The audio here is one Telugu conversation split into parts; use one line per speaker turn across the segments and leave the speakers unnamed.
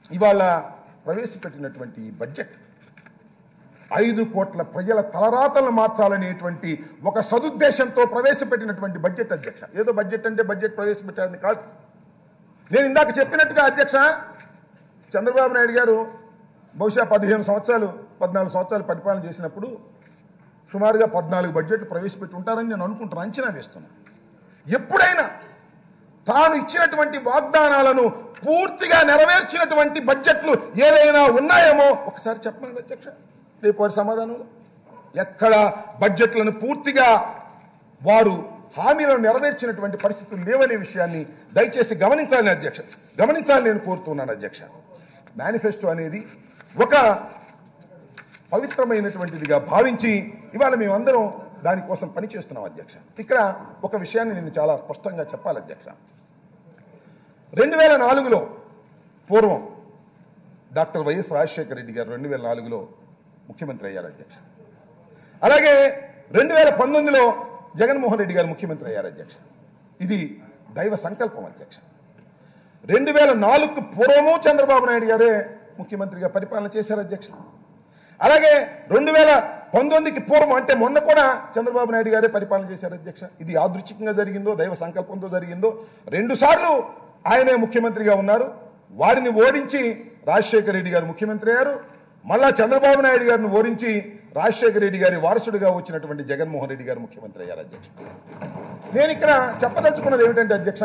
ఇవాళ ప్రవేశపెట్టినటువంటి ఈ బడ్జెట్ ఐదు కోట్ల ప్రజల తలరాతలను మార్చాలనేటువంటి ఒక సదుద్దేశంతో ప్రవేశపెట్టినటువంటి బడ్జెట్ అధ్యక్ష ఏదో బడ్జెట్ అంటే బడ్జెట్ ప్రవేశపెట్టారని కాదు నేను ఇందాక చెప్పినట్టుగా అధ్యక్ష చంద్రబాబు నాయుడు గారు బహుశా పదిహేను సంవత్సరాలు పద్నాలుగు సంవత్సరాలు పరిపాలన చేసినప్పుడు సుమారుగా పద్నాలుగు బడ్జెట్లు ప్రవేశపెట్టి ఉంటారని నేను అనుకుంటున్నాను అంచనా వేస్తున్నాను ఎప్పుడైనా తాను ఇచ్చినటువంటి వాగ్దానాలను పూర్తిగా నెరవేర్చినటువంటి బడ్జెట్లు ఏదైనా ఉన్నాయేమో ఒకసారి చెప్పండి అధ్యక్ష రేపు వారి సమాధానంలో ఎక్కడ బడ్జెట్లను పూర్తిగా వారు హామీలను నెరవేర్చినటువంటి పరిస్థితులు లేవనే విషయాన్ని దయచేసి గమనించాలని అధ్యక్ష గమనించాలని నేను కోరుతున్నాను అధ్యక్ష మేనిఫెస్టో అనేది ఒక పవిత్రమైనటువంటిదిగా భావించి ఇవాళ మేమందరం దానికోసం పనిచేస్తున్నాం అధ్యక్ష ఇక్కడ ఒక విషయాన్ని నేను చాలా స్పష్టంగా చెప్పాలి అధ్యక్ష రెండు వేల నాలుగులో పూర్వం డాక్టర్ వైఎస్ రాజశేఖర రెడ్డి గారు రెండు వేల నాలుగులో ముఖ్యమంత్రి అయ్యారు అధ్యక్ష అలాగే రెండు వేల పంతొమ్మిదిలో జగన్మోహన్ రెడ్డి గారు ముఖ్యమంత్రి అయ్యారు అధ్యక్ష ఇది దైవ సంకల్పం అధ్యక్ష రెండు వేల నాలుగుకు పూర్వము చంద్రబాబు నాయుడు గారే ముఖ్యమంత్రిగా పరిపాలన చేశారు అధ్యక్ష అలాగే రెండు వేల పంతొమ్మిదికి పూర్వం అంటే మొన్న కూడా చంద్రబాబు నాయుడు గారే పరిపాలన చేశారు అధ్యక్ష ఇది యాదృచ్ఛికంగా జరిగిందో దైవ సంకల్పంతో జరిగిందో రెండు సార్లు ఆయనే ముఖ్యమంత్రిగా ఉన్నారు వారిని ఓడించి రాజశేఖర రెడ్డి గారు ముఖ్యమంత్రి అయ్యారు మళ్ళా చంద్రబాబు నాయుడు గారిని ఓడించి రాజశేఖర రెడ్డి గారి వారసుడిగా వచ్చినటువంటి జగన్మోహన్ రెడ్డి గారు ముఖ్యమంత్రి అయ్యారు అధ్యక్ష నేను ఇక్కడ చెప్పదలుచుకున్నది ఏమిటంటే అధ్యక్ష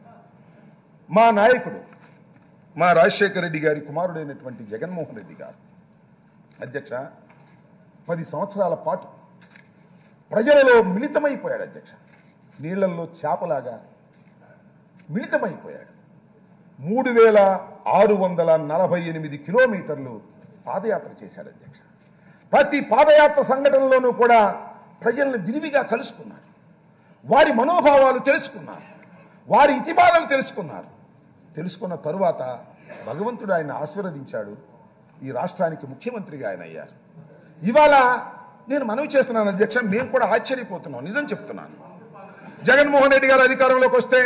మా నాయకుడు మా రాజశేఖర రెడ్డి గారి కుమారుడైనటువంటి జగన్మోహన్ రెడ్డి గారు అధ్యక్ష పది సంవత్సరాల పాటు ప్రజలలో మిళితమైపోయాడు అధ్యక్ష నీళ్లలో చేపలాగా మిళితమైపోయాడు మూడు వేల ఆరు వందల నలభై ఎనిమిది కిలోమీటర్లు పాదయాత్ర చేశాడు అధ్యక్ష ప్రతి పాదయాత్ర సంఘటనలోనూ కూడా ప్రజలను విరివిగా కలుసుకున్నారు వారి మనోభావాలు తెలుసుకున్నారు వారి ఇతిబాధలు తెలుసుకున్నారు తెలుసుకున్న తరువాత భగవంతుడు ఆయన ఆశీర్వదించాడు ఈ రాష్ట్రానికి ముఖ్యమంత్రిగా ఆయన అయ్యారు ఇవాళ నేను మనవి చేస్తున్నాను అధ్యక్ష మేము కూడా ఆశ్చర్యపోతున్నాం నిజం చెప్తున్నాను జగన్మోహన్ రెడ్డి గారు అధికారంలోకి వస్తే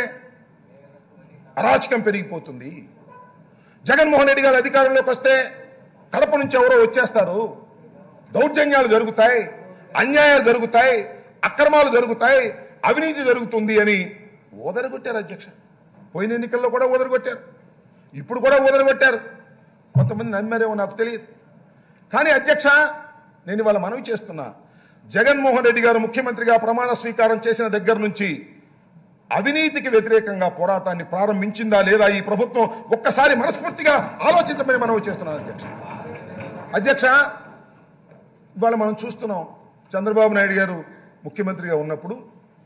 అరాచకం పెరిగిపోతుంది జగన్మోహన్ రెడ్డి గారు అధికారంలోకి వస్తే కడప నుంచి ఎవరో వచ్చేస్తారు దౌర్జన్యాలు జరుగుతాయి అన్యాయాలు జరుగుతాయి అక్రమాలు జరుగుతాయి అవినీతి జరుగుతుంది అని ఓదరగొట్టారు అధ్యక్ష పోయిన ఎన్నికల్లో కూడా ఓదరగొట్టారు ఇప్పుడు కూడా ఓదరగొట్టారు కొంతమంది నమ్మారేమో నాకు తెలియదు కానీ అధ్యక్ష నేను ఇవాళ మనవి చేస్తున్నా జగన్మోహన్ రెడ్డి గారు ముఖ్యమంత్రిగా ప్రమాణ స్వీకారం చేసిన దగ్గర నుంచి అవినీతికి వ్యతిరేకంగా పోరాటాన్ని ప్రారంభించిందా లేదా ఈ ప్రభుత్వం ఒక్కసారి మనస్ఫూర్తిగా ఆలోచించమని మనవి చేస్తున్నాను అధ్యక్ష అధ్యక్ష ఇవాళ మనం చూస్తున్నాం చంద్రబాబు నాయుడు గారు ముఖ్యమంత్రిగా ఉన్నప్పుడు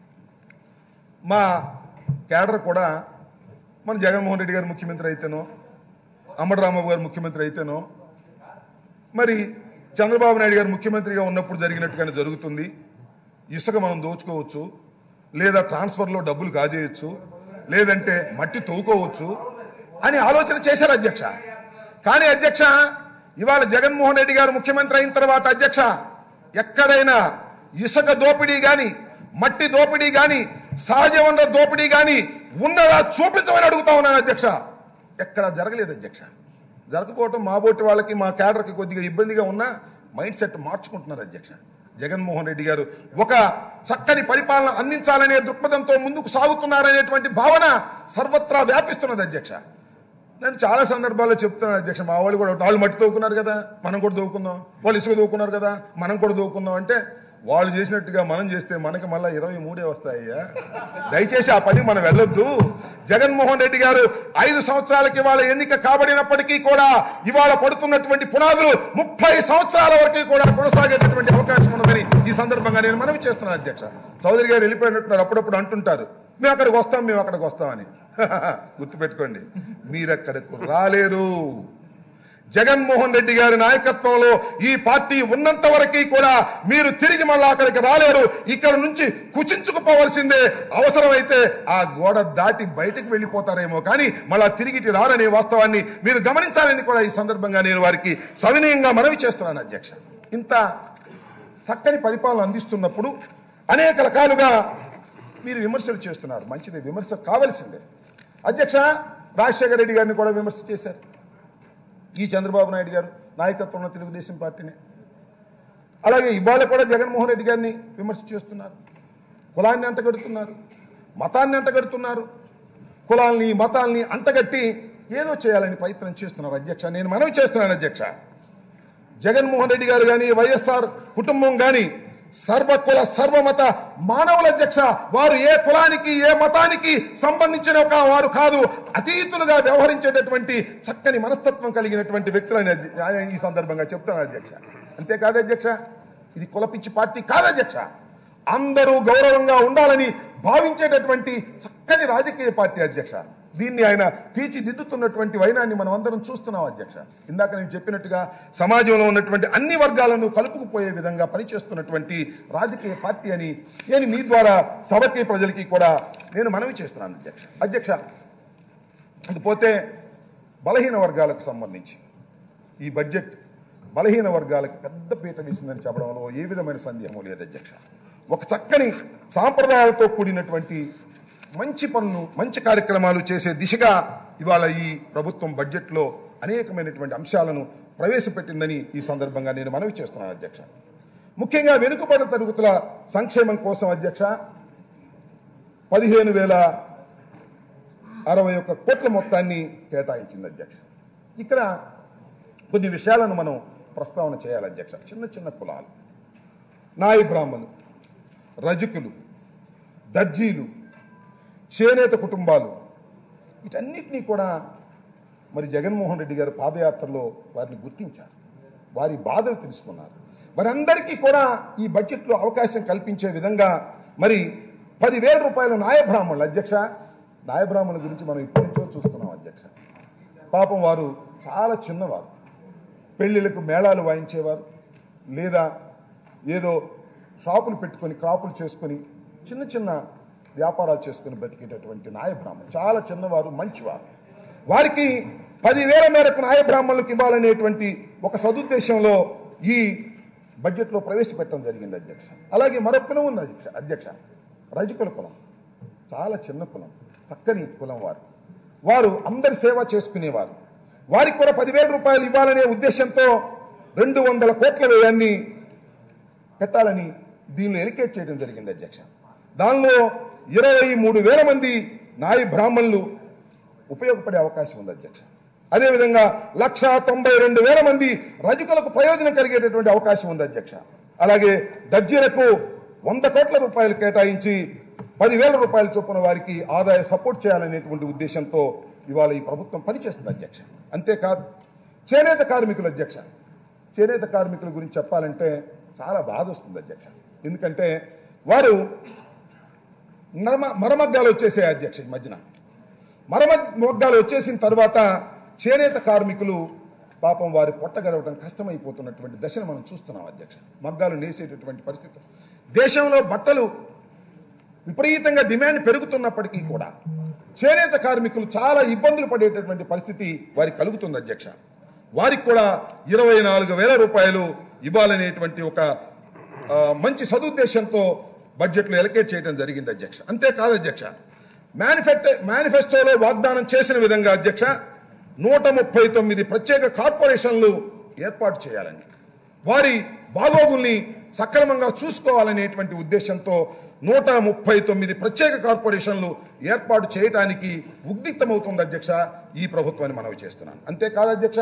మా కేడర్ కూడా మన జగన్మోహన్ రెడ్డి గారు ముఖ్యమంత్రి అయితేనో అమ్మడు రాంబాబు గారు ముఖ్యమంత్రి అయితేనో మరి చంద్రబాబు నాయుడు గారు ముఖ్యమంత్రిగా ఉన్నప్పుడు జరిగినట్టుగానే జరుగుతుంది ఇసుక మనం దోచుకోవచ్చు లేదా ట్రాన్స్ఫర్లో డబ్బులు కాజేయచ్చు లేదంటే మట్టి తవ్వుకోవచ్చు అని ఆలోచన చేశారు అధ్యక్ష కానీ అధ్యక్ష ఇవాళ జగన్మోహన్ రెడ్డి గారు ముఖ్యమంత్రి అయిన తర్వాత అధ్యక్ష ఎక్కడైనా ఇసుక దోపిడీ గాని మట్టి దోపిడీ గాని సహజ వనరుల దోపిడీ గాని ఉన్నదా చూపించమని అడుగుతా ఉన్నాను అధ్యక్ష ఎక్కడ జరగలేదు అధ్యక్ష జరగకపోవటం మా బోటి వాళ్ళకి మా కేడర్కి కొద్దిగా ఇబ్బందిగా ఉన్నా మైండ్ సెట్ మార్చుకుంటున్నారు అధ్యక్ష జగన్మోహన్ రెడ్డి గారు ఒక చక్కని పరిపాలన అందించాలనే దృక్పథంతో ముందుకు సాగుతున్నారనేటువంటి భావన సర్వత్రా వ్యాపిస్తున్నది అధ్యక్ష నేను చాలా సందర్భాల్లో చెప్తున్నాను అధ్యక్ష మా వాళ్ళు కూడా వాళ్ళు మట్టి తవ్వుకున్నారు కదా మనం కూడా దవ్వుకుందాం వాళ్ళు ఇసుక దవ్వుకున్నారు కదా మనం కూడా దవ్వుకుందాం అంటే వాళ్ళు చేసినట్టుగా మనం చేస్తే మనకి మళ్ళీ ఇరవై మూడే వస్తాయ్యా దయచేసి ఆ పని మనం వెళ్ళొద్దు జగన్మోహన్ రెడ్డి గారు ఐదు సంవత్సరాలకి ఇవాళ ఎన్నిక కాబడినప్పటికీ కూడా ఇవాళ పడుతున్నటువంటి పునాదులు ముప్పై సంవత్సరాల వరకు కూడా కొనసాగేటటువంటి అవకాశం ఉన్నదని ఈ సందర్భంగా నేను మనవి చేస్తున్నాను అధ్యక్ష చౌదరి గారు వెళ్ళిపోయినట్టున్నారు అప్పుడప్పుడు అంటుంటారు మేము అక్కడికి వస్తాం మేము అక్కడికి వస్తామని గుర్తుపెట్టుకోండి మీరక్కడకు రాలేరు జగన్మోహన్ రెడ్డి గారి నాయకత్వంలో ఈ పార్టీ ఉన్నంత వరకు కూడా మీరు తిరిగి మళ్ళా అక్కడికి రాలేరు ఇక్కడ నుంచి కుచించుకుపోవలసిందే అవసరమైతే ఆ గోడ దాటి బయటకు వెళ్ళిపోతారేమో కానీ మళ్ళా తిరిగి ఇటు రారనే వాస్తవాన్ని మీరు గమనించాలని కూడా ఈ సందర్భంగా నేను వారికి సవినయంగా మనవి చేస్తున్నాను అధ్యక్ష ఇంత చక్కని పరిపాలన అందిస్తున్నప్పుడు అనేక రకాలుగా మీరు విమర్శలు చేస్తున్నారు మంచిది విమర్శ కావలసిందే అధ్యక్ష రాజశేఖర రెడ్డి గారిని కూడా విమర్శ చేశారు ఈ చంద్రబాబు నాయుడు గారు నాయకత్వంలో తెలుగుదేశం పార్టీని అలాగే ఇవాళ కూడా జగన్మోహన్ రెడ్డి గారిని విమర్శ చేస్తున్నారు కులాన్ని అంటగడుతున్నారు మతాన్ని అంటగడుతున్నారు కులాల్ని మతాల్ని అంటగట్టి ఏదో చేయాలని ప్రయత్నం చేస్తున్నారు అధ్యక్ష నేను మనవి చేస్తున్నాను అధ్యక్ష జగన్మోహన్ రెడ్డి గారు కానీ వైఎస్ఆర్ కుటుంబం కానీ సర్వకుల సర్వమత మానవుల అధ్యక్ష వారు ఏ కులానికి ఏ మతానికి సంబంధించిన ఒక వారు కాదు అతీతులుగా వ్యవహరించేటటువంటి చక్కని మనస్తత్వం కలిగినటువంటి వ్యక్తులని అధ్య- ఈ సందర్భంగా చెప్తాను అధ్యక్ష అంతేకాదు అధ్యక్ష ఇది కులపిచ్చి పార్టీ కాదు అధ్యక్ష అందరూ గౌరవంగా ఉండాలని భావించేటటువంటి చక్కని రాజకీయ పార్టీ అధ్యక్ష దీన్ని ఆయన తీర్చిదిద్దుతున్నటువంటి వైనాన్ని మనం అందరం చూస్తున్నాం అధ్యక్ష ఇందాక నేను చెప్పినట్టుగా సమాజంలో ఉన్నటువంటి అన్ని వర్గాలను కలుపుకుపోయే విధంగా పనిచేస్తున్నటువంటి రాజకీయ పార్టీ అని నేను మీ ద్వారా సభకి ప్రజలకి కూడా నేను మనవి చేస్తున్నాను అధ్యక్ష అధ్యక్ష ఇకపోతే బలహీన వర్గాలకు సంబంధించి ఈ బడ్జెట్ బలహీన వర్గాలకు పెద్ద పీట వేసిందని చెప్పడంలో ఏ విధమైన సందేహం లేదు అధ్యక్ష ఒక చక్కని సాంప్రదాయాలతో కూడినటువంటి మంచి పనులు మంచి కార్యక్రమాలు చేసే దిశగా ఇవాళ ఈ ప్రభుత్వం బడ్జెట్లో అనేకమైనటువంటి అంశాలను ప్రవేశపెట్టిందని ఈ సందర్భంగా నేను మనవి చేస్తున్నాను అధ్యక్ష ముఖ్యంగా వెనుకబడిన తరగతుల సంక్షేమం కోసం అధ్యక్ష పదిహేను వేల అరవై ఒక్క కోట్ల మొత్తాన్ని కేటాయించింది అధ్యక్ష ఇక్కడ కొన్ని విషయాలను మనం ప్రస్తావన చేయాలి అధ్యక్ష చిన్న చిన్న కులాలు నాయి బ్రాహ్మణులు రజకులు దర్జీలు చేనేత కుటుంబాలు వీటన్నిటినీ కూడా మరి జగన్మోహన్ రెడ్డి గారు పాదయాత్రలో వారిని గుర్తించారు వారి బాధలు తెలుసుకున్నారు మరి అందరికీ కూడా ఈ బడ్జెట్లో అవకాశం కల్పించే విధంగా మరి పదివేల రూపాయలు నాయబ్రాహ్మణులు అధ్యక్ష నాయబ్రాహ్మణుల గురించి మనం ఇప్పటి నుంచో చూస్తున్నాం అధ్యక్ష పాపం వారు చాలా చిన్నవారు పెళ్లిళ్ళకు మేళాలు వాయించేవారు లేదా ఏదో షాపులు పెట్టుకొని క్రాపులు చేసుకొని చిన్న చిన్న వ్యాపారాలు చేసుకొని బ్రతికేటటువంటి నాయబ్రాహ్మణులు చాలా చిన్నవారు మంచివారు వారికి పదివేల మేరకు నాయబ్రాహ్మణులకు ఇవ్వాలనేటువంటి ఒక సదుద్దేశంలో ఈ బడ్జెట్లో ప్రవేశపెట్టడం జరిగింది అధ్యక్ష అలాగే మరొక కులం ఉంది అధ్యక్ష అధ్యక్ష రజకుల కులం చాలా చిన్న కులం చక్కని కులం వారు వారు అందరి సేవ చేసుకునేవారు వారికి కూడా పదివేల రూపాయలు ఇవ్వాలనే ఉద్దేశంతో రెండు వందల కోట్ల వ్యయాన్ని పెట్టాలని దీనిలో ఎలికేట్ చేయడం జరిగింది అధ్యక్ష దానిలో ఇరవై మూడు వేల మంది నాయి బ్రాహ్మణులు ఉపయోగపడే అవకాశం ఉంది అధ్యక్ష అదేవిధంగా లక్ష తొంభై రెండు వేల మంది రజకులకు ప్రయోజనం కలిగేటటువంటి అవకాశం ఉంది అధ్యక్ష అలాగే దర్జీలకు వంద కోట్ల రూపాయలు కేటాయించి పదివేల రూపాయల చొప్పున వారికి ఆదాయ సపోర్ట్ చేయాలనేటువంటి ఉద్దేశంతో ఇవాళ ఈ ప్రభుత్వం పనిచేస్తుంది అధ్యక్ష అంతేకాదు చేనేత కార్మికుల అధ్యక్ష చేనేత కార్మికుల గురించి చెప్పాలంటే చాలా బాధ వస్తుంది అధ్యక్ష ఎందుకంటే వారు మరమ మరమగ్గాలు వచ్చేసాయి అధ్యక్ష ఈ మధ్యన మరమ మొగ్గాలు వచ్చేసిన తర్వాత చేనేత కార్మికులు పాపం వారి పొట్ట గడవడం కష్టమైపోతున్నటువంటి దశను మనం చూస్తున్నాం అధ్యక్ష మగ్గాలు నేసేటటువంటి పరిస్థితి దేశంలో బట్టలు విపరీతంగా డిమాండ్ పెరుగుతున్నప్పటికీ కూడా చేనేత కార్మికులు చాలా ఇబ్బందులు పడేటటువంటి పరిస్థితి వారికి కలుగుతుంది అధ్యక్ష వారికి కూడా ఇరవై నాలుగు వేల రూపాయలు ఇవ్వాలనేటువంటి ఒక ఆ, మంచి సదుద్దేశంతో బడ్జెట్లో ఎలకేట్ చేయడం జరిగింది అధ్యక్ష అంతేకాదు అధ్యక్ష మేనిఫెస్టో మేనిఫెస్టోలో వాగ్దానం చేసిన విధంగా అధ్యక్ష నూట ముప్పై తొమ్మిది ప్రత్యేక కార్పొరేషన్లు ఏర్పాటు చేయాలని వారి బాగోగుల్ని సక్రమంగా చూసుకోవాలనేటువంటి ఉద్దేశంతో నూట ముప్పై తొమ్మిది ప్రత్యేక కార్పొరేషన్లు ఏర్పాటు చేయడానికి ఉద్రిక్తమవుతుంది అధ్యక్ష ఈ ప్రభుత్వాన్ని మనవి చేస్తున్నాను అంతేకాదు అధ్యక్ష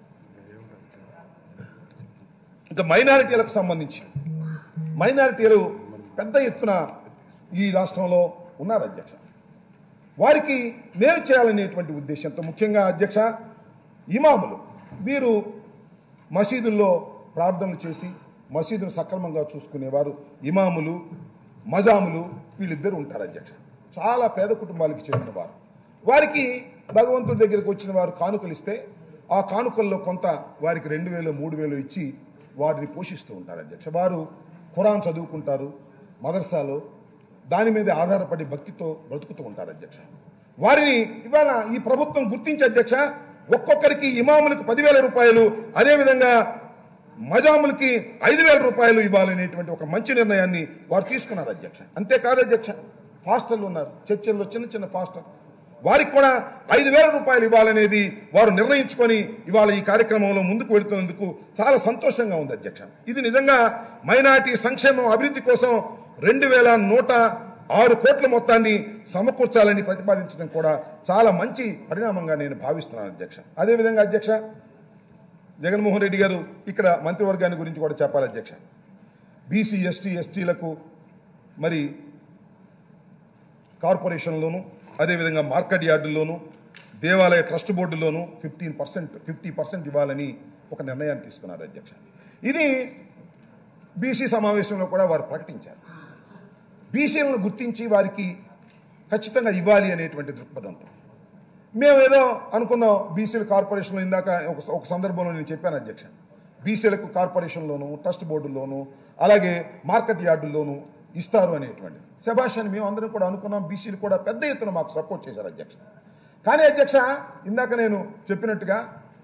ఇంకా మైనారిటీలకు సంబంధించి మైనారిటీలు పెద్ద ఎత్తున ఈ రాష్ట్రంలో ఉన్నారు అధ్యక్ష వారికి మేలు చేయాలనేటువంటి ఉద్దేశంతో ముఖ్యంగా అధ్యక్ష ఇమాములు వీరు మసీదుల్లో ప్రార్థనలు చేసి మసీదును సక్రమంగా చూసుకునేవారు ఇమాములు మజాములు వీళ్ళిద్దరు ఉంటారు అధ్యక్ష చాలా పేద కుటుంబాలకి చెందిన వారు వారికి భగవంతుడి దగ్గరికి వచ్చిన వారు కానుకలు ఇస్తే ఆ కానుకల్లో కొంత వారికి రెండు వేలు మూడు వేలు ఇచ్చి వారిని పోషిస్తూ ఉంటారు అధ్యక్ష వారు ఖురాన్ చదువుకుంటారు మదర్సాలో దాని మీద ఆధారపడి భక్తితో బ్రతుకుతూ ఉంటారు అధ్యక్ష వారిని ఇవాళ ఈ ప్రభుత్వం గుర్తించి అధ్యక్ష ఒక్కొక్కరికి ఇమాములకు పదివేల రూపాయలు అదేవిధంగా మజాములకి ఐదు వేల రూపాయలు ఇవ్వాలనేటువంటి ఒక మంచి నిర్ణయాన్ని వారు తీసుకున్నారు అధ్యక్ష అంతేకాదు అధ్యక్ష ఫాస్టర్లు ఉన్నారు చర్చల్లో చిన్న చిన్న ఫాస్టర్ వారికి కూడా ఐదు వేల రూపాయలు ఇవ్వాలనేది వారు నిర్ణయించుకొని ఇవాళ ఈ కార్యక్రమంలో ముందుకు వెళుతున్నందుకు చాలా సంతోషంగా ఉంది అధ్యక్ష ఇది నిజంగా మైనార్టీ సంక్షేమం అభివృద్ధి కోసం రెండు వేల నూట ఆరు కోట్ల మొత్తాన్ని సమకూర్చాలని ప్రతిపాదించడం కూడా చాలా మంచి పరిణామంగా నేను భావిస్తున్నాను అధ్యక్ష అదేవిధంగా అధ్యక్ష జగన్మోహన్ రెడ్డి గారు ఇక్కడ మంత్రివర్గాన్ని గురించి కూడా చెప్పాలి అధ్యక్ష బీసీ ఎస్టీ ఎస్టీలకు మరి కార్పొరేషన్లోను అదేవిధంగా మార్కెట్ యార్డుల్లోను దేవాలయ ట్రస్ట్ బోర్డులోను ఫిఫ్టీన్ పర్సెంట్ ఫిఫ్టీ పర్సెంట్ ఇవ్వాలని ఒక నిర్ణయాన్ని తీసుకున్నారు అధ్యక్ష ఇది బీసీ సమావేశంలో కూడా వారు ప్రకటించారు బీసీలను గుర్తించి వారికి ఖచ్చితంగా ఇవ్వాలి అనేటువంటి దృక్పథంతో మేము ఏదో అనుకున్నాం బీసీల కార్పొరేషన్లో ఇందాక ఒక ఒక సందర్భంలో నేను చెప్పాను అధ్యక్ష బీసీలకు కార్పొరేషన్లోను ట్రస్ట్ బోర్డుల్లోను అలాగే మార్కెట్ యార్డుల్లోను ఇస్తారు అనేటువంటి శభాష్ అని మేము అందరం కూడా అనుకున్నాం బీసీలు కూడా పెద్ద ఎత్తున మాకు సపోర్ట్ చేశారు అధ్యక్ష కానీ అధ్యక్ష ఇందాక నేను చెప్పినట్టుగా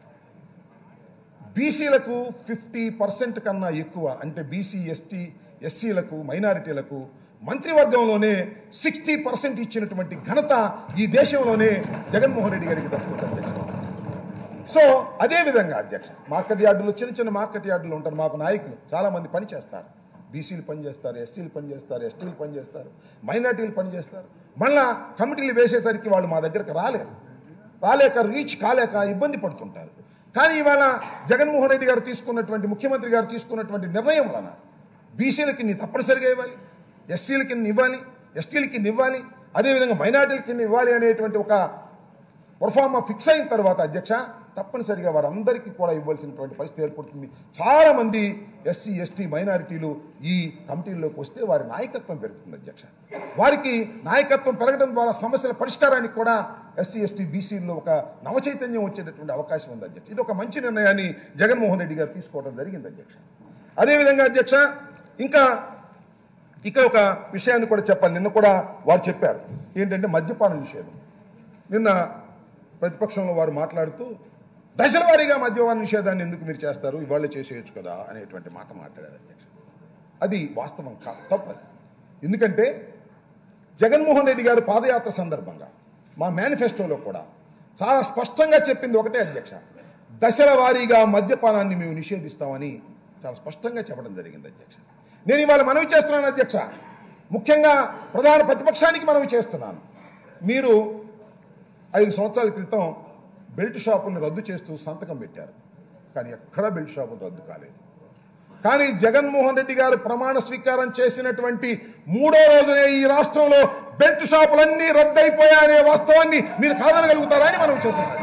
బీసీలకు ఫిఫ్టీ పర్సెంట్ కన్నా ఎక్కువ అంటే బీసీ ఎస్టీ ఎస్సీలకు మైనారిటీలకు మంత్రివర్గంలోనే సిక్స్టీ పర్సెంట్ ఇచ్చినటువంటి ఘనత ఈ దేశంలోనే జగన్మోహన్ రెడ్డి గారికి దక్కుతుంది అధ్యక్ష సో అదే విధంగా అధ్యక్ష మార్కెట్ యార్డులు చిన్న చిన్న మార్కెట్ యార్డులు ఉంటారు మాకు నాయకులు చాలా మంది పని చేస్తారు బీసీలు పని చేస్తారు ఎస్సీలు పని చేస్తారు ఎస్టీలు పని చేస్తారు మైనార్టీలు పని చేస్తారు మళ్ళా కమిటీలు వేసేసరికి వాళ్ళు మా దగ్గరకు రాలేరు రాలేక రీచ్ కాలేక ఇబ్బంది పడుతుంటారు కానీ ఇవాళ జగన్మోహన్ రెడ్డి గారు తీసుకున్నటువంటి ముఖ్యమంత్రి గారు తీసుకున్నటువంటి నిర్ణయం వలన బీసీలకి నీ తప్పనిసరిగా ఇవ్వాలి ఎస్సీలకి ఇవ్వాలి ఎస్టీలకి ఇవ్వాలి అదేవిధంగా మైనార్టీలకి ఇవ్వాలి అనేటువంటి ఒక పర్ఫార్మా ఫిక్స్ అయిన తర్వాత అధ్యక్ష తప్పనిసరిగా వారందరికీ కూడా ఇవ్వాల్సినటువంటి పరిస్థితి ఏర్పడుతుంది చాలా మంది ఎస్సీ ఎస్టీ మైనారిటీలు ఈ కమిటీల్లోకి వస్తే వారి నాయకత్వం పెరుగుతుంది అధ్యక్ష వారికి నాయకత్వం పెరగడం ద్వారా సమస్యల పరిష్కారానికి కూడా ఎస్సీ ఎస్టీ బీసీల్లో ఒక నవచైతన్యం వచ్చేటటువంటి అవకాశం ఉంది అధ్యక్ష ఇది ఒక మంచి నిర్ణయాన్ని జగన్మోహన్ రెడ్డి గారు తీసుకోవడం జరిగింది అధ్యక్ష అదేవిధంగా అధ్యక్ష ఇంకా ఇక్కడ ఒక విషయాన్ని కూడా చెప్పాలి నిన్న కూడా వారు చెప్పారు ఏంటంటే మద్యపాన నిషేధం నిన్న ప్రతిపక్షంలో వారు మాట్లాడుతూ దశల వారీగా మద్యపాన నిషేధాన్ని ఎందుకు మీరు చేస్తారు ఇవాళ చేసేయచ్చు కదా అనేటువంటి మాట మాట్లాడారు అధ్యక్ష అది వాస్తవం కాదు తప్పది ఎందుకంటే జగన్మోహన్ రెడ్డి గారు పాదయాత్ర సందర్భంగా మా మేనిఫెస్టోలో కూడా చాలా స్పష్టంగా చెప్పింది ఒకటే అధ్యక్ష దశల వారీగా మద్యపానాన్ని మేము నిషేధిస్తామని చాలా స్పష్టంగా చెప్పడం జరిగింది అధ్యక్ష నేను ఇవాళ మనవి చేస్తున్నాను అధ్యక్ష ముఖ్యంగా ప్రధాన ప్రతిపక్షానికి మనవి చేస్తున్నాను మీరు ఐదు సంవత్సరాల క్రితం బెల్ట్ షాపులను రద్దు చేస్తూ సంతకం పెట్టారు కానీ ఎక్కడా బెల్ట్ షాపులు రద్దు కాలేదు కానీ జగన్మోహన్ రెడ్డి గారు ప్రమాణ స్వీకారం చేసినటువంటి మూడో రోజునే ఈ రాష్ట్రంలో బెల్ట్ షాపులన్నీ రద్దయిపోయాయనే వాస్తవాన్ని మీరు కాదనగలుగుతారా అని మనం చెబుతున్నాం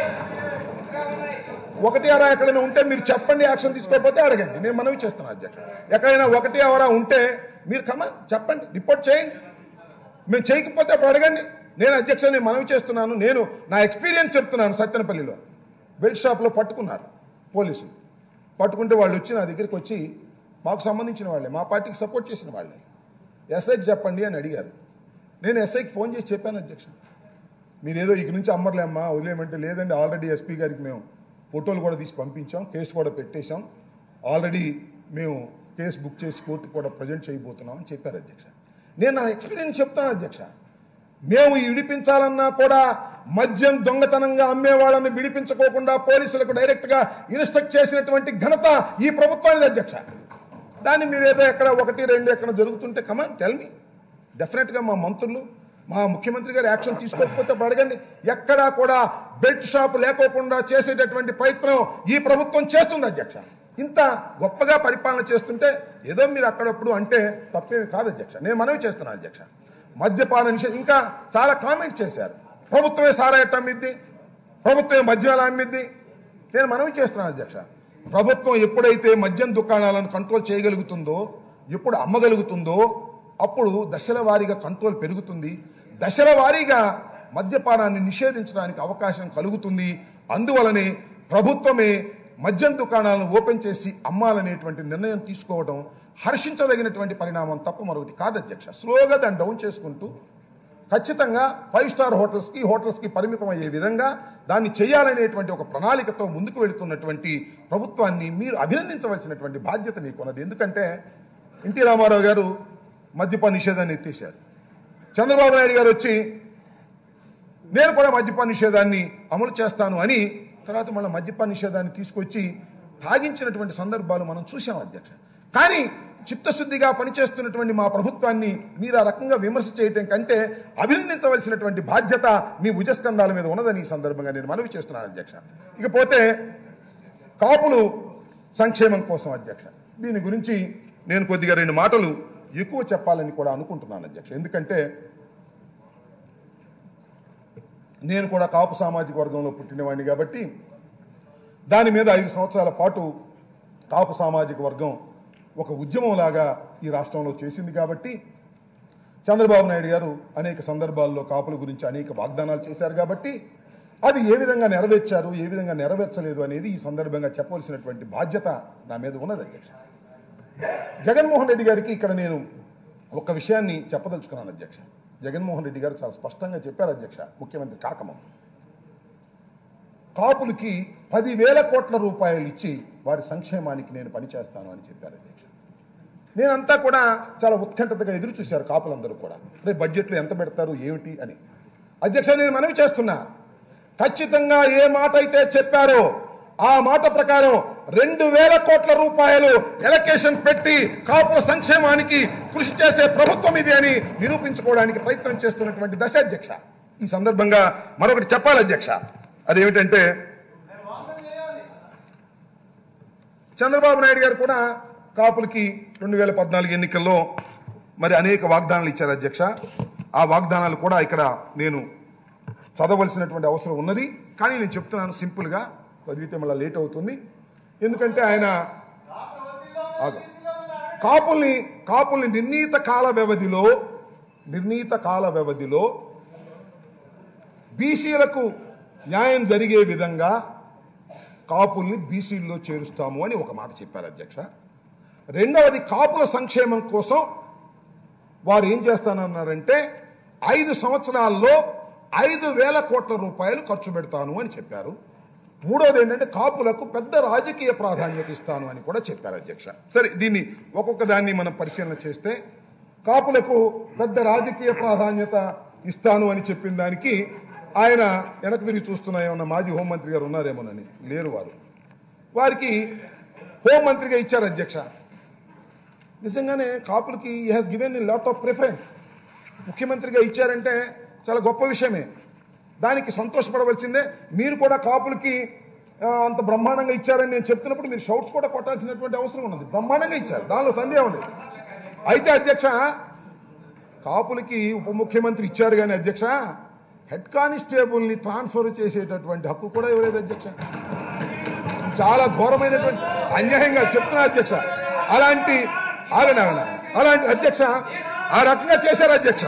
ఒకటి అరా ఎక్కడైనా ఉంటే మీరు చెప్పండి యాక్షన్ తీసుకోకపోతే అడగండి నేను మనవి చేస్తున్నాను అధ్యక్ష ఎక్కడైనా ఒకటి అవరా ఉంటే మీరు కమన్ చెప్పండి రిపోర్ట్ చేయండి మేము చేయకపోతే అప్పుడు అడగండి నేను అధ్యక్ష నేను మనవి చేస్తున్నాను నేను నా ఎక్స్పీరియన్స్ చెప్తున్నాను సత్యనపల్లిలో బెల్ట్ షాప్లో పట్టుకున్నారు పోలీసులు పట్టుకుంటే వాళ్ళు వచ్చి నా దగ్గరికి వచ్చి మాకు సంబంధించిన వాళ్ళే మా పార్టీకి సపోర్ట్ చేసిన వాళ్ళే ఎస్ఐకి చెప్పండి అని అడిగారు నేను ఎస్ఐకి ఫోన్ చేసి చెప్పాను అధ్యక్ష మీరు ఏదో ఇక నుంచి అమ్మర్లే అమ్మా వదిలేయమంటే లేదండి ఆల్రెడీ ఎస్పీ గారికి మేము ఫోటోలు కూడా తీసి పంపించాం కేసు కూడా పెట్టేశాం ఆల్రెడీ మేము కేసు బుక్ చేసి కోర్టు కూడా ప్రజెంట్ చేయబోతున్నాం అని చెప్పారు అధ్యక్ష నేను నా ఎక్స్పీరియన్స్ చెప్తాను అధ్యక్ష మేము ఈ విడిపించాలన్నా కూడా మద్యం దొంగతనంగా అమ్మే వాళ్ళని విడిపించుకోకుండా పోలీసులకు డైరెక్ట్ గా ఇన్స్ట్రక్ట్ చేసినటువంటి ఘనత ఈ ప్రభుత్వానికి అధ్యక్ష దాన్ని మీరు ఏదో ఎక్కడ ఒకటి రెండు ఎక్కడ జరుగుతుంటే కమాన్ టెల్ మీ డెఫినెట్ గా మా మంత్రులు మా ముఖ్యమంత్రి గారు యాక్షన్ తీసుకోకపోతే అప్పుడు అడగండి ఎక్కడా కూడా బెల్ట్ షాప్ లేకోకుండా చేసేటటువంటి ప్రయత్నం ఈ ప్రభుత్వం చేస్తుంది అధ్యక్ష ఇంత గొప్పగా పరిపాలన చేస్తుంటే ఏదో మీరు అక్కడప్పుడు అంటే తప్పేమి కాదు అధ్యక్ష నేను మనవి చేస్తున్నాను అధ్యక్ష మద్యపాన నిషేధం ఇంకా చాలా కామెంట్ చేశారు ప్రభుత్వమే సారాయట అమ్మిద్ది ప్రభుత్వమే మద్యం ఎలా అమ్మిద్ది నేను మనవి చేస్తున్నాను అధ్యక్ష ప్రభుత్వం ఎప్పుడైతే మద్యం దుకాణాలను కంట్రోల్ చేయగలుగుతుందో ఎప్పుడు అమ్మగలుగుతుందో అప్పుడు దశల వారీగా కంట్రోల్ పెరుగుతుంది దశల వారీగా మద్యపానాన్ని నిషేధించడానికి అవకాశం కలుగుతుంది అందువలనే ప్రభుత్వమే మద్యం దుకాణాలను ఓపెన్ చేసి అమ్మాలనేటువంటి నిర్ణయం తీసుకోవడం హర్షించదగినటువంటి పరిణామం తప్ప మరొకటి కాదు అధ్యక్ష స్లోగా దాన్ని డౌన్ చేసుకుంటూ ఖచ్చితంగా ఫైవ్ స్టార్ హోటల్స్ కి హోటల్స్ కి పరిమితం అయ్యే విధంగా దాన్ని చేయాలనేటువంటి ఒక ప్రణాళికతో ముందుకు వెళుతున్నటువంటి ప్రభుత్వాన్ని మీరు అభినందించవలసినటువంటి బాధ్యత మీకు ఉన్నది ఎందుకంటే ఎన్టీ రామారావు గారు మద్యపాన నిషేధాన్ని ఎత్తేశారు చంద్రబాబు నాయుడు గారు వచ్చి నేను కూడా మద్యపాన నిషేధాన్ని అమలు చేస్తాను అని తర్వాత మళ్ళీ మద్యపాన నిషేధాన్ని తీసుకొచ్చి తాగించినటువంటి సందర్భాలు మనం చూసాం అధ్యక్ష కానీ చిత్తశుద్ధిగా పనిచేస్తున్నటువంటి మా ప్రభుత్వాన్ని మీరు ఆ రకంగా విమర్శ చేయటం కంటే అభినందించవలసినటువంటి బాధ్యత మీ భుజస్కంధాల మీద ఉన్నదని ఈ సందర్భంగా నేను మనవి చేస్తున్నాను అధ్యక్ష ఇకపోతే కాపులు సంక్షేమం కోసం అధ్యక్ష దీని గురించి నేను కొద్దిగా రెండు మాటలు ఎక్కువ చెప్పాలని కూడా అనుకుంటున్నాను అధ్యక్ష ఎందుకంటే నేను కూడా కాపు సామాజిక వర్గంలో పుట్టినవాడిని కాబట్టి దాని మీద ఐదు సంవత్సరాల పాటు కాపు సామాజిక వర్గం ఒక ఉద్యమంలాగా ఈ రాష్ట్రంలో చేసింది కాబట్టి చంద్రబాబు నాయుడు గారు అనేక సందర్భాల్లో కాపుల గురించి అనేక వాగ్దానాలు చేశారు కాబట్టి అవి ఏ విధంగా నెరవేర్చారు ఏ విధంగా నెరవేర్చలేదు అనేది ఈ సందర్భంగా చెప్పవలసినటువంటి బాధ్యత నా మీద ఉన్నది అధ్యక్ష జగన్మోహన్ రెడ్డి గారికి ఇక్కడ నేను ఒక విషయాన్ని చెప్పదలుచుకున్నాను అధ్యక్ష జగన్మోహన్ రెడ్డి గారు చాలా స్పష్టంగా చెప్పారు అధ్యక్ష ముఖ్యమంత్రి కాకముందు కాపులకి పదివేల కోట్ల రూపాయలు ఇచ్చి వారి సంక్షేమానికి నేను పనిచేస్తాను అని చెప్పారు అధ్యక్ష నేనంతా కూడా చాలా ఉత్కంఠతగా ఎదురు చూశారు కాపులందరూ కూడా రేపు బడ్జెట్లో ఎంత పెడతారు ఏమిటి అని అధ్యక్ష నేను మనవి చేస్తున్నా ఖచ్చితంగా ఏ మాట అయితే చెప్పారో ఆ మాట ప్రకారం రెండు వేల కోట్ల రూపాయలు ఎలకేషన్ పెట్టి కాపుల సంక్షేమానికి కృషి చేసే ప్రభుత్వం ఇది అని నిరూపించుకోవడానికి ప్రయత్నం చేస్తున్నటువంటి దశ అధ్యక్ష ఈ సందర్భంగా మరొకటి చెప్పాలి అధ్యక్ష అదేమిటంటే చంద్రబాబు నాయుడు గారు కూడా కాపులకి రెండు వేల పద్నాలుగు ఎన్నికల్లో మరి అనేక వాగ్దానాలు ఇచ్చారు అధ్యక్ష ఆ వాగ్దానాలు కూడా ఇక్కడ నేను చదవలసినటువంటి అవసరం ఉన్నది కానీ నేను చెప్తున్నాను సింపుల్గా చదివితే మళ్ళీ లేట్ అవుతుంది ఎందుకంటే ఆయన ఆగు. కాపుల్ని కాపుల్ని నిర్ణీత కాల వ్యవధిలో నిర్ణీత కాల వ్యవధిలో బీసీలకు న్యాయం జరిగే విధంగా కాపుల్ని బీసీల్లో చేరుస్తాము అని ఒక మాట చెప్పారు అధ్యక్ష రెండవది కాపుల సంక్షేమం కోసం వారు ఏం చేస్తానన్నారంటే ఐదు సంవత్సరాల్లో ఐదు వేల కోట్ల రూపాయలు ఖర్చు పెడతాను అని చెప్పారు మూడోది ఏంటంటే కాపులకు పెద్ద రాజకీయ ప్రాధాన్యత ఇస్తాను అని కూడా చెప్పారు అధ్యక్ష సరే దీన్ని ఒక్కొక్క దాన్ని మనం పరిశీలన చేస్తే కాపులకు పెద్ద రాజకీయ ప్రాధాన్యత ఇస్తాను అని చెప్పిన దానికి ఆయన వెనక్కి తిరిగి చూస్తున్నా ఏమన్నా మాజీ హోంమంత్రి గారు ఉన్నారేమోనని లేరు వారు వారికి హోంమంత్రిగా ఇచ్చారు అధ్యక్ష నిజంగానే కాపులకి ఈ has given in lot of preference ముఖ్యమంత్రిగా ఇచ్చారంటే చాలా గొప్ప విషయమే దానికి సంతోషపడవలసిందే మీరు కూడా కాపులకి ఆ, అంత బ్రహ్మాండంగా ఇచ్చారని నేను చెప్తున్నప్పుడు మీరు షౌట్స్ కూడా కొట్టాల్సినటువంటి అవసరం ఉన్నది బ్రహ్మాండంగా ఇచ్చారు దానిలో సందేహం లేదు అయితే అధ్యక్ష కాపులకి ఉప ముఖ్యమంత్రి ఇచ్చారు కానీ అధ్యక్ష హెడ్ కానిస్టేబుల్ని ట్రాన్స్ఫర్ చేసేటటువంటి హక్కు కూడా ఇవ్వలేదు అధ్యక్ష చాలా ఘోరమైనటువంటి అన్యాయంగా చెప్తున్నా అధ్యక్ష అలాంటి ఆగండి ఆగండి ఆగండి. అలాంటి అధ్యక్ష ఆ రకంగా చేశారు అధ్యక్ష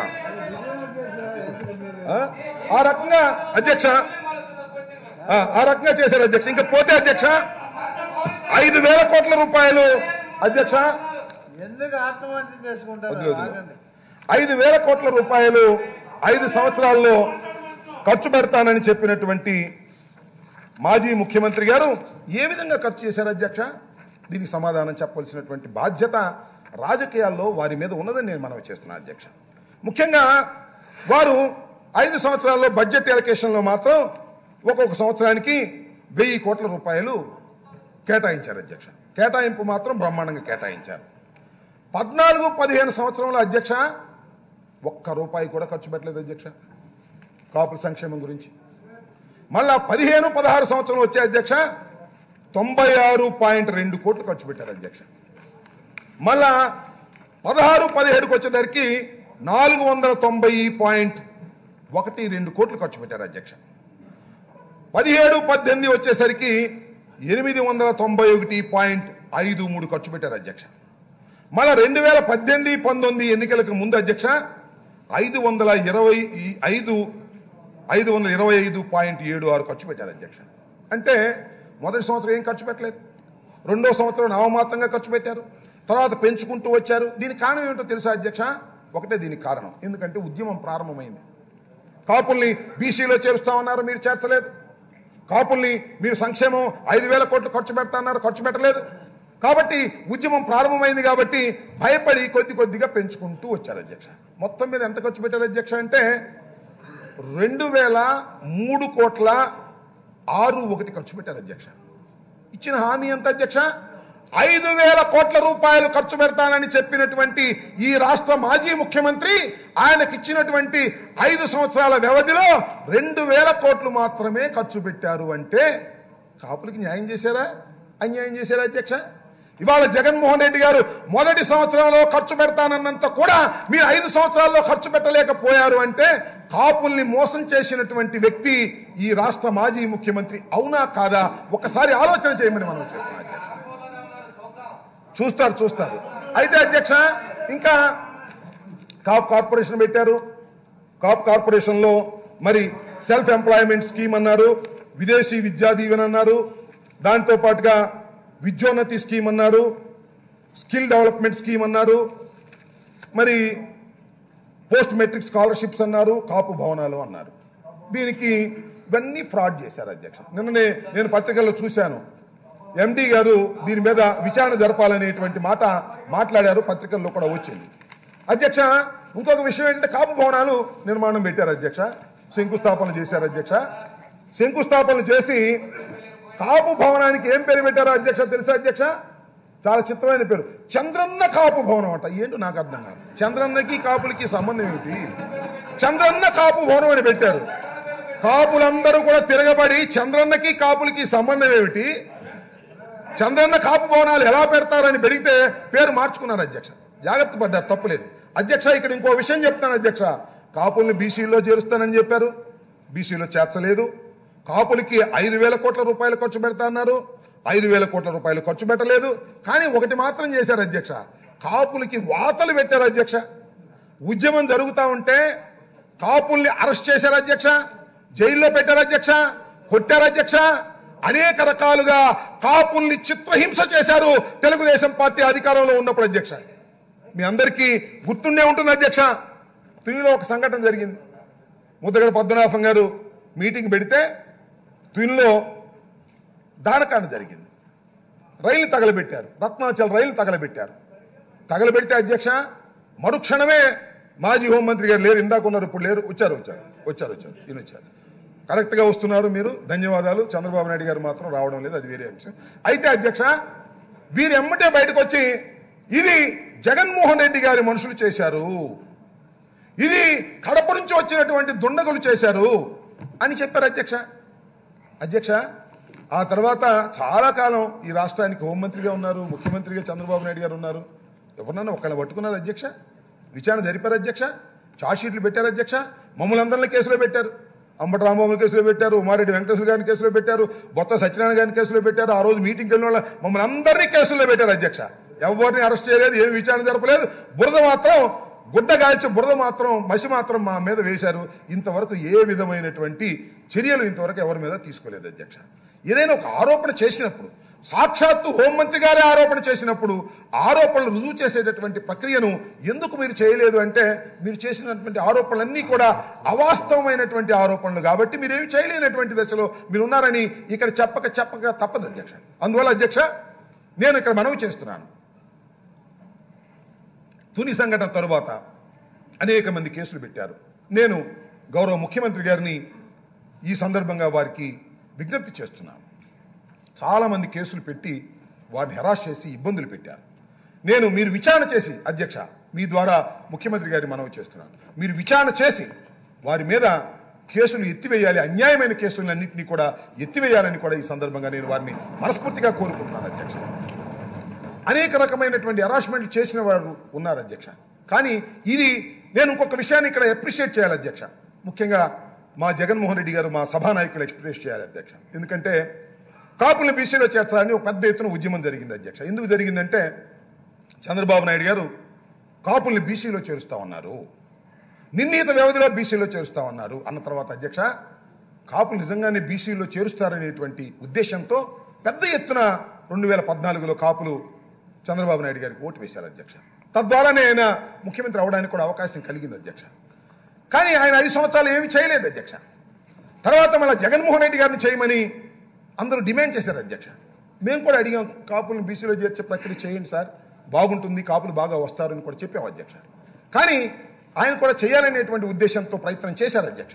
ఆ? ఆ రకంగా అధ్యక్ష ఆ, ఆ రకంగా చేశారు అధ్యక్ష ఇంకా పోతే అధ్యక్ష ఐదు వేల కోట్ల రూపాయలు అధ్యక్ష
ఎందుకు ఆత్మహత్య చేసుకుంటారు
వదిలే, వదిలే.
ఆగండి.
ఐదు వేల కోట్ల రూపాయలు ఐదు సంవత్సరాల్లో ఖర్చు పెడతానని చెప్పినటువంటి మాజీ ముఖ్యమంత్రి గారు ఏ విధంగా ఖర్చు చేశారు అధ్యక్ష దీనికి సమాధానం చెప్పవలసినటువంటి బాధ్యత రాజకీయాల్లో వారి మీద ఉన్నదని నేను మనవి చేస్తున్నాను అధ్యక్ష ముఖ్యంగా వారు ఐదు సంవత్సరాల్లో బడ్జెట్ ఎలకేషన్లో మాత్రం ఒక్కొక్క సంవత్సరానికి వెయ్యి కోట్ల రూపాయలు కేటాయించారు అధ్యక్ష కేటాయింపు మాత్రం బ్రహ్మాండంగా కేటాయించారు పద్నాలుగు పదిహేను సంవత్సరంలో అధ్యక్ష ఒక్క రూపాయి కూడా ఖర్చు పెట్టలేదు అధ్యక్ష కాపుల సంక్షేమం గురించి మళ్ళా పదిహేను పదహారు సంవత్సరం వచ్చే అధ్యక్ష తొంభై ఆరు పాయింట్ రెండు కోట్లు ఖర్చు పెట్టారు అధ్యక్ష మళ్ళా పదహారు పదిహేడుకి వచ్చేసరికి నాలుగు వందల తొంభై పాయింట్ ఒకటి రెండు కోట్లు ఖర్చు పెట్టారు అధ్యక్ష పదిహేడు పద్దెనిమిది వచ్చేసరికి ఎనిమిది వందల తొంభై ఒకటి పాయింట్ ఐదు మూడు ఖర్చు పెట్టారు అధ్యక్ష మళ్ళా రెండు వేల పద్దెనిమిది పంతొమ్మిది ఎన్నికలకు ముందు అధ్యక్ష ఐదు వందల ఇరవై ఐదు ఐదు వందల ఇరవై ఐదు పాయింట్ ఏడు ఆరు ఖర్చు పెట్టారు అధ్యక్ష అంటే మొదటి సంవత్సరం ఏం ఖర్చు పెట్టలేదు రెండో సంవత్సరం నామమాత్రంగా ఖర్చు పెట్టారు తర్వాత పెంచుకుంటూ వచ్చారు దీనికి కారణం ఏమిటో తెలుసా అధ్యక్ష ఒకటే దీనికి కారణం ఎందుకంటే ఉద్యమం ప్రారంభమైంది కాపుల్ని బీసీలో చేరుస్తామన్నారు మీరు చేర్చలేదు కాపుల్ని మీరు సంక్షేమం ఐదు వేల కోట్లు ఖర్చు పెడతాన్నారు ఖర్చు పెట్టలేదు కాబట్టి ఉద్యమం ప్రారంభమైంది కాబట్టి భయపడి కొద్ది కొద్దిగా పెంచుకుంటూ వచ్చారు అధ్యక్ష మొత్తం మీద ఎంత ఖర్చు పెట్టారు అధ్యక్ష అంటే రెండు వేల మూడు కోట్ల ఆరు ఒకటి ఖర్చు పెట్టారు అధ్యక్ష ఇచ్చిన హామీ ఎంత అధ్యక్ష ఐదు వేల కోట్ల రూపాయలు ఖర్చు పెడతానని చెప్పినటువంటి ఈ రాష్ట్ర మాజీ ముఖ్యమంత్రి ఆయనకి ఇచ్చినటువంటి ఐదు సంవత్సరాల వ్యవధిలో రెండు వేల కోట్లు మాత్రమే ఖర్చు పెట్టారు అంటే కాపులకి న్యాయం చేశారా అన్యాయం చేశారా అధ్యక్ష ఇవాళ జగన్మోహన్ రెడ్డి గారు మొదటి సంవత్సరంలో ఖర్చు పెడతానన్నంత కూడా మీరు ఐదు సంవత్సరాల్లో ఖర్చు పెట్టలేకపోయారు అంటే కాపుల్ని మోసం చేసినటువంటి వ్యక్తి ఈ రాష్ట్ర మాజీ ముఖ్యమంత్రి అవునా కాదా ఒకసారి ఆలోచన చేయమని మనం చేస్తున్నాం అధ్యక్ష చూస్తారు చూస్తారు అయితే అధ్యక్ష ఇంకా కాప్ కార్పొరేషన్ పెట్టారు కాప్ కార్పొరేషన్ లో మరి సెల్ఫ్ ఎంప్లాయ్మెంట్ స్కీమ్ అన్నారు విదేశీ విద్యా దీవెన అన్నారు దాంతో పాటుగా విద్యోన్నతి స్కీమ్ అన్నారు స్కిల్ డెవలప్మెంట్ స్కీమ్ అన్నారు మరి పోస్ట్ మెట్రిక్ స్కాలర్షిప్స్ అన్నారు కాపు భవనాలు అన్నారు దీనికి ఇవన్నీ ఫ్రాడ్ చేశారు అధ్యక్ష నిన్ననే నేను పత్రికల్లో చూశాను ఎండి గారు దీని మీద విచారణ జరపాలనేటువంటి మాట మాట్లాడారు పత్రికల్లో కూడా వచ్చింది అధ్యక్ష ఇంకొక విషయం ఏంటంటే కాపు భవనాలు నిర్మాణం పెట్టారు అధ్యక్ష శంకుస్థాపన చేశారు అధ్యక్ష శంకుస్థాపన చేసి కాపు భవనానికి ఏం పేరు పెట్టారో అధ్యక్ష తెలుసా అధ్యక్ష చాలా చిత్రమైన పేరు చంద్రన్న కాపు భవనం అంట ఏంటో నాకు అర్థం కాదు చంద్రన్నకి కాపులకి సంబంధం ఏమిటి చంద్రన్న కాపు భవనం అని పెట్టారు కాపులందరూ కూడా తిరగబడి చంద్రన్నకి కాపులకి సంబంధం ఏమిటి చంద్రన్న కాపు భవనాలు ఎలా పెడతారని పెడిగితే పేరు మార్చుకున్నారు అధ్యక్ష జాగ్రత్త పడ్డారు తప్పులేదు అధ్యక్ష ఇక్కడ ఇంకో విషయం చెప్తాను అధ్యక్ష కాపుల్ని బీసీలో చేరుస్తానని చెప్పారు బీసీలో చేర్చలేదు కాపులకి ఐదు వేల కోట్ల రూపాయలు ఖర్చు పెడతా అన్నారు ఐదు వేల కోట్ల రూపాయలు ఖర్చు పెట్టలేదు కానీ ఒకటి మాత్రం చేశారు అధ్యక్ష కాపులకి వాతలు పెట్టారు అధ్యక్ష ఉద్యమం జరుగుతా ఉంటే కాపుల్ని అరెస్ట్ చేశారు అధ్యక్ష జైల్లో పెట్టారు అధ్యక్ష కొట్టారు అధ్యక్ష అనేక రకాలుగా కాపుల్ని చిత్రహింస చేశారు తెలుగుదేశం పార్టీ అధికారంలో ఉన్నప్పుడు అధ్యక్ష మీ అందరికీ గుర్తుండే ఉంటుంది అధ్యక్ష తునిలో ఒక సంఘటన జరిగింది ముద్దగడ పద్మనాభం గారు మీటింగ్ పెడితే తునిలో దానకాండ జరిగింది రైలు తగలబెట్టారు రత్నాచల్ రైలు తగలబెట్టారు తగలబెడితే అధ్యక్ష మరుక్షణమే మాజీ హోంమంత్రి గారు లేరు ఇందాక ఉన్నారు ఇప్పుడు లేరు వచ్చారు వచ్చారు వచ్చారు వచ్చారు ఈయన వచ్చారు కరెక్ట్ గా వస్తున్నారు మీరు ధన్యవాదాలు చంద్రబాబు నాయుడు గారు మాత్రం రావడం లేదు అది వేరే అంశం అయితే అధ్యక్ష వీరు ఎమ్మటే బయటకు వచ్చి ఇది జగన్మోహన్ రెడ్డి గారి మనుషులు చేశారు ఇది కడప నుంచి వచ్చినటువంటి దుండగులు చేశారు అని చెప్పారు అధ్యక్ష అధ్యక్ష ఆ తర్వాత చాలా కాలం ఈ రాష్ట్రానికి హోంమంత్రిగా ఉన్నారు ముఖ్యమంత్రిగా చంద్రబాబు నాయుడు గారు ఉన్నారు ఎవరన్నా ఒకళ్ళని పట్టుకున్నారు అధ్యక్ష విచారణ జరిపారు అధ్యక్ష షీట్లు పెట్టారు అధ్యక్ష మమ్మల్ని అందరినీ కేసులో పెట్టారు అంబటి రాంబాబు కేసులో పెట్టారు ఉమారెడ్డి వెంకటేశ్వర గారిని కేసులో పెట్టారు బొత్త సత్యనారాయణ గారిని కేసులో పెట్టారు ఆ రోజు మీటింగ్కి వెళ్ళిన వాళ్ళ మమ్మల్ని అందరినీ కేసుల్లో పెట్టారు అధ్యక్ష ఎవరిని అరెస్ట్ చేయలేదు ఏమి విచారణ జరపలేదు బురద మాత్రం గుడ్డ గాల్చి బురద మాత్రం మసి మాత్రం మా మీద వేశారు ఇంతవరకు ఏ విధమైనటువంటి చర్యలు ఇంతవరకు ఎవరి మీద తీసుకోలేదు అధ్యక్ష ఏదైనా ఒక ఆరోపణ చేసినప్పుడు సాక్షాత్తు హోంమంత్రి గారే ఆరోపణ చేసినప్పుడు ఆరోపణలు రుజువు చేసేటటువంటి ప్రక్రియను ఎందుకు మీరు చేయలేదు అంటే మీరు చేసినటువంటి ఆరోపణలన్నీ కూడా అవాస్తవమైనటువంటి ఆరోపణలు కాబట్టి మీరేమి చేయలేనటువంటి దశలో మీరు ఉన్నారని ఇక్కడ చెప్పక చెప్పక తప్పదు అధ్యక్ష అందువల్ల అధ్యక్ష నేను ఇక్కడ మనవి చేస్తున్నాను తుని సంఘటన తరువాత అనేక మంది కేసులు పెట్టారు నేను గౌరవ ముఖ్యమంత్రి గారిని ఈ సందర్భంగా వారికి విజ్ఞప్తి చేస్తున్నాను చాలా మంది కేసులు పెట్టి వారిని హెరాస్ చేసి ఇబ్బందులు పెట్టారు నేను మీరు విచారణ చేసి అధ్యక్ష మీ ద్వారా ముఖ్యమంత్రి గారిని మనవి చేస్తున్నాను మీరు విచారణ చేసి వారి మీద కేసులు ఎత్తివేయాలి అన్యాయమైన కేసులన్నింటినీ కూడా ఎత్తివేయాలని కూడా ఈ సందర్భంగా నేను వారిని మనస్ఫూర్తిగా కోరుకుంటున్నాను అధ్యక్ష అనేక రకమైనటువంటి హెరాస్మెంట్లు చేసిన వారు ఉన్నారు అధ్యక్ష కానీ ఇది నేను ఇంకొక విషయాన్ని ఇక్కడ అప్రిషియేట్ చేయాలి అధ్యక్ష ముఖ్యంగా మా జగన్మోహన్ రెడ్డి గారు మా సభానాయకులు ఎక్స్ప్రెస్ చేయాలి అధ్యక్ష ఎందుకంటే కాపుల్ని బీసీలో చేర్చాలని ఒక పెద్ద ఎత్తున ఉద్యమం జరిగింది అధ్యక్ష ఎందుకు జరిగిందంటే చంద్రబాబు నాయుడు గారు కాపుల్ని బీసీలో చేరుస్తా ఉన్నారు నిర్ణీత వ్యవధిలో బీసీలో చేరుస్తా ఉన్నారు అన్న తర్వాత అధ్యక్ష కాపులు నిజంగానే బీసీలో చేరుస్తారనేటువంటి ఉద్దేశంతో పెద్ద ఎత్తున రెండు వేల పద్నాలుగులో కాపులు చంద్రబాబు నాయుడు గారికి ఓటు వేశారు అధ్యక్ష తద్వారానే ఆయన ముఖ్యమంత్రి అవడానికి కూడా అవకాశం కలిగింది అధ్యక్ష కానీ ఆయన ఐదు సంవత్సరాలు ఏమీ చేయలేదు అధ్యక్ష తర్వాత మళ్ళీ జగన్మోహన్ రెడ్డి గారిని చేయమని అందరూ డిమాండ్ చేశారు అధ్యక్ష మేము కూడా అడిగాం కాపులను బీసీలో చేర్చే ప్రక్రియ చేయండి సార్ బాగుంటుంది కాపులు బాగా వస్తారని కూడా చెప్పాం అధ్యక్ష కానీ ఆయన కూడా చేయాలనేటువంటి ఉద్దేశంతో ప్రయత్నం చేశారు అధ్యక్ష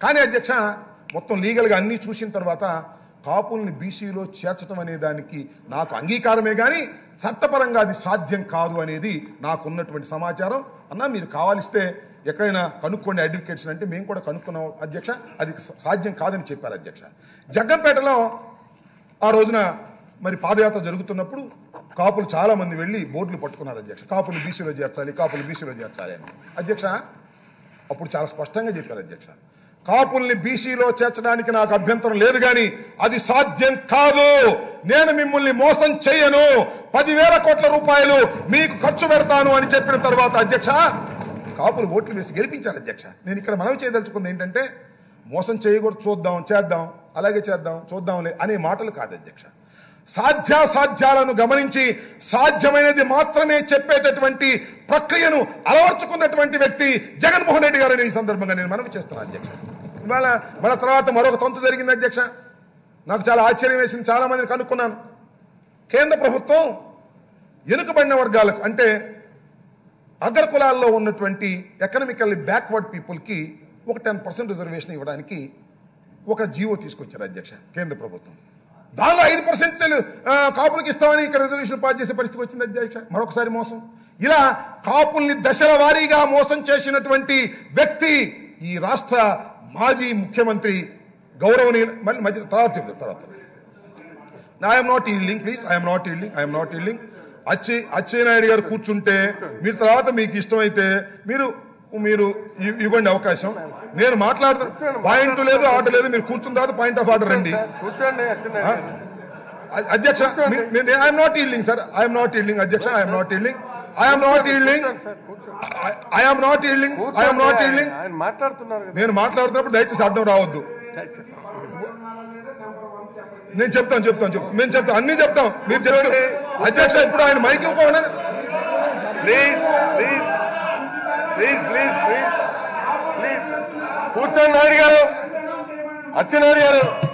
కానీ అధ్యక్ష మొత్తం లీగల్గా అన్ని చూసిన తర్వాత కాపుల్ని బీసీలో చేర్చడం అనే దానికి నాకు అంగీకారమే కానీ చట్టపరంగా అది సాధ్యం కాదు అనేది నాకున్నటువంటి సమాచారం అన్నా మీరు కావాలిస్తే ఎక్కడైనా కనుక్కోండి అడ్వకేట్స్ అంటే మేము కూడా కనుక్కున్నాం అధ్యక్ష అది స- సాధ్యం కాదని చెప్పారు అధ్యక్ష జగ్గంపేటలో ఆ రోజున మరి పాదయాత్ర జరుగుతున్నప్పుడు కాపులు చాలా మంది వెళ్ళి బోర్డులు పట్టుకున్నారు అధ్యక్ష కాపులు బీసీలో చేర్చాలి కాపులు బీసీలో చేర్చాలి అని అధ్యక్ష అప్పుడు చాలా స్పష్టంగా చెప్పారు అధ్యక్ష కాపుల్ని బీసీలో చేర్చడానికి నాకు అభ్యంతరం లేదు గాని అది సాధ్యం కాదు నేను మిమ్మల్ని మోసం చేయను పదివేల కోట్ల రూపాయలు మీకు ఖర్చు పెడతాను అని చెప్పిన తర్వాత అధ్యక్ష కాపులు ఓట్లు వేసి గెలిపించారు అధ్యక్ష నేను ఇక్కడ మనవి చేయదలుచుకుంది ఏంటంటే మోసం చేయకూడదు చూద్దాం చేద్దాం అలాగే చేద్దాం చూద్దాంలే అనే మాటలు కాదు అధ్యక్ష సాధ్యాసాధ్యాలను గమనించి సాధ్యమైనది మాత్రమే చెప్పేటటువంటి ప్రక్రియను అలవర్చుకున్నటువంటి వ్యక్తి జగన్మోహన్ రెడ్డి గారని ఈ సందర్భంగా నేను మనవి చేస్తున్నాను అధ్యక్ష ఇవాళ మన తర్వాత మరొక తంతు జరిగింది అధ్యక్ష నాకు చాలా ఆశ్చర్యం వేసింది చాలా మందిని కనుక్కున్నాను కేంద్ర ప్రభుత్వం వెనుకబడిన వర్గాలకు అంటే అగ్ర కులాల్లో ఉన్నటువంటి ఎకనామికల్లీ బ్యాక్వర్డ్ పీపుల్కి ఒక టెన్ పర్సెంట్ రిజర్వేషన్ ఇవ్వడానికి ఒక జీవో తీసుకొచ్చారు అధ్యక్ష కేంద్ర ప్రభుత్వం దానిలో ఐదు పర్సెంట్ కాపులకు ఇస్తామని ఇక్కడ రిజర్వేషన్ పాస్ చేసే పరిస్థితి వచ్చింది అధ్యక్ష మరొకసారి మోసం ఇలా కాపుల్ని దశల వారీగా మోసం చేసినటువంటి వ్యక్తి ఈ రాష్ట్ర మాజీ ముఖ్యమంత్రి గౌరవనీయ మళ్ళీ మధ్య తర్వాత చెప్తాను తర్వాత I'm not yielding please I'm not yielding I'm not yielding అచ్చే అచ్చెన్నాయుడు గారు కూర్చుంటే మీరు తర్వాత మీకు ఇష్టమైతే మీరు మీరు ఇ- ఇవ్వండి అవకాశం నేను మాట్లాడుతున్నా పాయింట్ లేదు ఆర్డర్ లేదు మీరు కూర్చున్న తర్వాత పాయింట్ ఆఫ్ ఆర్డర్ రండి
కూర్చోండి అచ్చెన్నాయుడు గారు.
అ- అధ్యక్ష I'm not yielding sir I'm not yielding అధ్యక్ష I'm not yielding I'm not yielding
కూర్చోండి సార్ కూర్చోండి
I'm not yielding I'm not
కూర్చోండి.
ఈల్డింగ్
ఆయన మాట్లాడుతున్నారు కదా
నేను మాట్లాడుతున్నప్పుడు దయచేసి అడ్డం రావద్దు నేను చెప్తాను చెప్తాను చెప్తాను నేను చెప్తాను అన్ని చెప్తాం మీరు చెప్తారు అధ్యక్ష ఇప్పుడు ఆయన మైక్ ఇవ్వకుండా
please please please please please please కూర్చోండి నాయుడు గారు అచ్చెన్నాయుడు గారు